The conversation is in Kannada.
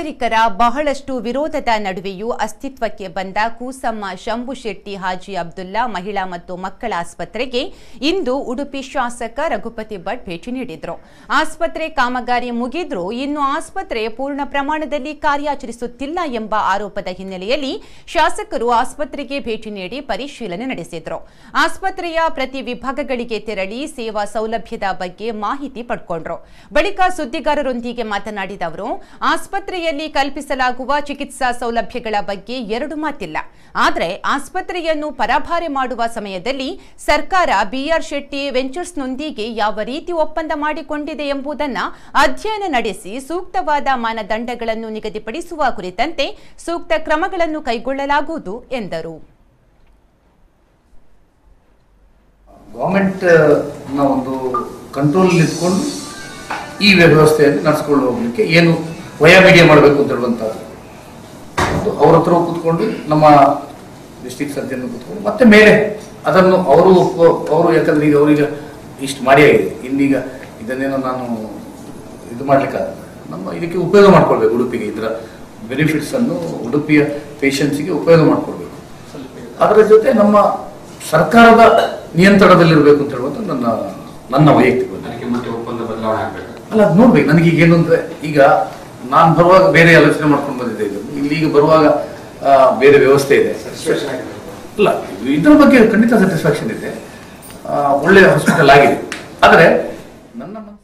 ನಾಗರಿಕರ ಬಹಳಷ್ಟು ವಿರೋಧದ ನಡುವೆಯೂ ಅಸ್ತಿತ್ವಕ್ಕೆ ಬಂದ ಕೂಸಮ್ಮ ಶಂಭು ಶೆಟ್ಟಿ ಹಾಜಿ ಅಬ್ದುಲ್ಲಾ ಮಹಿಳಾ ಮತ್ತು ಮಕ್ಕಳ ಆಸ್ಪತ್ರೆಗೆ ಇಂದು ಉಡುಪಿ ಶಾಸಕ ರಘುಪತಿ ಭಟ್ ಭೇಟಿ ನೀಡಿದ್ರು ಆಸ್ಪತ್ರೆ ಕಾಮಗಾರಿ ಮುಗಿದ್ರೂ ಇನ್ನು ಆಸ್ಪತ್ರೆ ಪೂರ್ಣ ಪ್ರಮಾಣದಲ್ಲಿ ಕಾರ್ಯಾಚರಿಸುತ್ತಿಲ್ಲ ಎಂಬ ಆರೋಪದ ಹಿನ್ನೆಲೆಯಲ್ಲಿ ಶಾಸಕರು ಆಸ್ಪತ್ರೆಗೆ ಭೇಟಿ ನೀಡಿ ಪರಿಶೀಲನೆ ನಡೆಸಿದ್ರು ಆಸ್ಪತ್ರೆಯ ಪ್ರತಿ ವಿಭಾಗಗಳಿಗೆ ತೆರಳಿ ಸೇವಾ ಸೌಲಭ್ಯದ ಬಗ್ಗೆ ಮಾಹಿತಿ ಪಡ್ಕೊಂಡ್ರು ಬಳಿಕ ಸುದ್ದಿಗಾರರೊಂದಿಗೆ ಮಾತನಾಡಿದ ಅವರು ಆಸ್ಪತ್ರೆಯಲ್ಲಿ ಕಲ್ಪಿಸಲಾಗುವ ಚಿಕಿತ್ಸಾ ಸೌಲಭ್ಯಗಳ ಬಗ್ಗೆ ಎರಡು ಮಾತಿಲ್ಲ ಆದರೆ ಆಸ್ಪತ್ರೆಯನ್ನು ಪರಭಾರೆ ಮಾಡುವ ಸಮಯದಲ್ಲಿ ಸರ್ಕಾರ ಬಿಆರ್ ಶೆಟ್ಟಿ ವೆಂಚರ್ಸ್ನೊಂದಿಗೆ ಯಾವ ರೀತಿ ಒಪ್ಪಂದ ಮಾಡಿಕೊಂಡಿದೆ ಎಂಬುದನ್ನು ಅಧ್ಯಯನ ನಡೆಸಿ ಸೂಕ್ತವಾದ ಮಾನದಂಡಗಳನ್ನು ನಿಗದಿಪಡಿಸುವ ಕುರಿತಂತೆ ಸೂಕ್ತ ಕ್ರಮಗಳನ್ನು ಕೈಗೊಳ್ಳಲಾಗುವುದು ಎಂದರು ಗೌರ್ಮೆಂಟ್ ನ ಒಂದು ಕಂಟ್ರೋಲ್ ಇಟ್ಕೊಂಡು ಈ ವ್ಯವಸ್ಥೆಯನ್ನು ನಡೆಸ್ಕೊಂಡು ಹೋಗ್ಲಿಕ್ಕೆ ಏನು ವಯ ಮೀಡಿಯಾ ಮಾಡಬೇಕು ಅಂತ ಹೇಳುವಂಥದ್ದು ಒಂದು ಅವ್ರ ಹತ್ರ ಕೂತ್ಕೊಂಡು ನಮ್ಮ ಡಿಸ್ಟಿಕ್ ಸರ್ಜನ್ ಕೂತ್ಕೊಂಡು ಮತ್ತೆ ಮೇಲೆ ಅದನ್ನು ಅವರು ಅವರು ಯಾಕಂದ್ರೆ ಈಗ ಅವರೀಗ ಇಷ್ಟು ಮಾಡಿ ಆಗಿದೆ ಇನ್ನೀಗ ಇದನ್ನೇನೋ ನಾನು ಇದು ಮಾಡ್ಲಿಕ್ಕಾಗಲ್ಲ ನಮ್ಮ ಇದಕ್ಕೆ ಉಪಯೋಗ ಮಾಡ್ಕೊಳ್ಬೇಕು ಉಡುಪಿಗೆ ಇದರ ಬೆನಿಫಿಟ್ಸ್ ಅನ್ನು ಉಡುಪಿಯ ಪೇಷಂಟ್ಸಿಗೆ ಉಪಯೋಗ ಮಾಡ್ಕೊಳ್ಬೇಕು ಅದರ ಜೊತೆ ನಮ್ಮ ಸರ್ಕಾರದ ನಿಯಂತ್ರಣದಲ್ಲಿರಬೇಕು ಅಂತ ಹೇಳುವಂತ ನನ್ನ ನನ್ನ ವೈಯಕ್ತಿಕ ಒಲವು. ಅದಕ್ಕೆ ಮತ್ತೆ ಒಪ್ಪಂದ ಬದಲಾವಣೆ ಆಗ್ಬೇಕು ಅಲ್ಲ ಅದು ನೋಡ್ಬೇಕು ನನಗೆ ಈಗ ಏನು ಅಂದ್ರೆ ಈಗ ನಾನು ಬರುವಾಗ ಬೇರೆ ಆಲೋಚನೆ ಮಾಡ್ಕೊಂಡು ಬಂದಿದ್ದೆ ಇದು ಇಲ್ಲಿ ಈಗ ಬರುವಾಗ ಆ, ಬೇರೆ ವ್ಯವಸ್ಥೆ ಇದೆ ಅಲ್ಲ ಇದರ ಬಗ್ಗೆ ಖಂಡಿತ ಸ್ಯಾಟಿಸ್ಫ್ಯಾಕ್ಷನ್ ಇದೆ ಆ, ಒಳ್ಳೆಯ ಹಾಸ್ಪಿಟಲ್ ಆಗಿದೆ ಆದರೆ ನನ್ನ